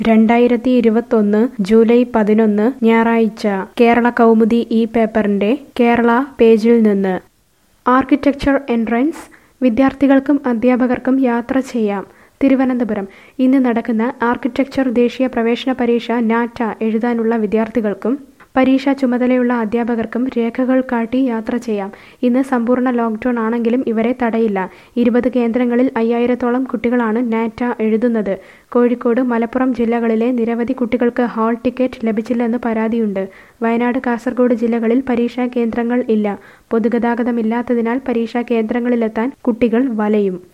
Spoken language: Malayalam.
രണ്ടായിരത്തി ഇരുപത്തൊന്ന് ജൂലൈ പതിനൊന്ന് ഞായറാഴ്ച കേരള കൗമുദി ഈ പേപ്പറിന്റെ കേരള പേജിൽ നിന്ന് ആർക്കിടെക്ചർ എൻട്രൻസ് വിദ്യാർത്ഥികൾക്കും അധ്യാപകർക്കും യാത്ര ചെയ്യാം തിരുവനന്തപുരം ഇന്ന് നടക്കുന്ന ആർക്കിടെക്ചർ ദേശീയ പ്രവേശന പരീക്ഷ നാറ്റ എഴുതാനുള്ള വിദ്യാർത്ഥികൾക്കും പരീക്ഷാ ചുമതലയുള്ള അധ്യാപകർക്കും രേഖകൾ കാട്ടി യാത്ര ചെയ്യാം ഇന്ന് സമ്പൂർണ്ണ ലോക്ക്ഡൌൺ ആണെങ്കിലും ഇവരെ തടയില്ല ഇരുപത് കേന്ദ്രങ്ങളിൽ അയ്യായിരത്തോളം കുട്ടികളാണ് നാറ്റ എഴുതുന്നത് കോഴിക്കോട് മലപ്പുറം ജില്ലകളിലെ നിരവധി കുട്ടികൾക്ക് ഹാൾ ടിക്കറ്റ് ലഭിച്ചില്ലെന്ന് പരാതിയുണ്ട് വയനാട് കാസർഗോഡ് ജില്ലകളിൽ പരീക്ഷാ കേന്ദ്രങ്ങൾ ഇല്ല പൊതുഗതാഗതമില്ലാത്തതിനാൽ പരീക്ഷാ കേന്ദ്രങ്ങളിലെത്താൻ കുട്ടികൾ വലയും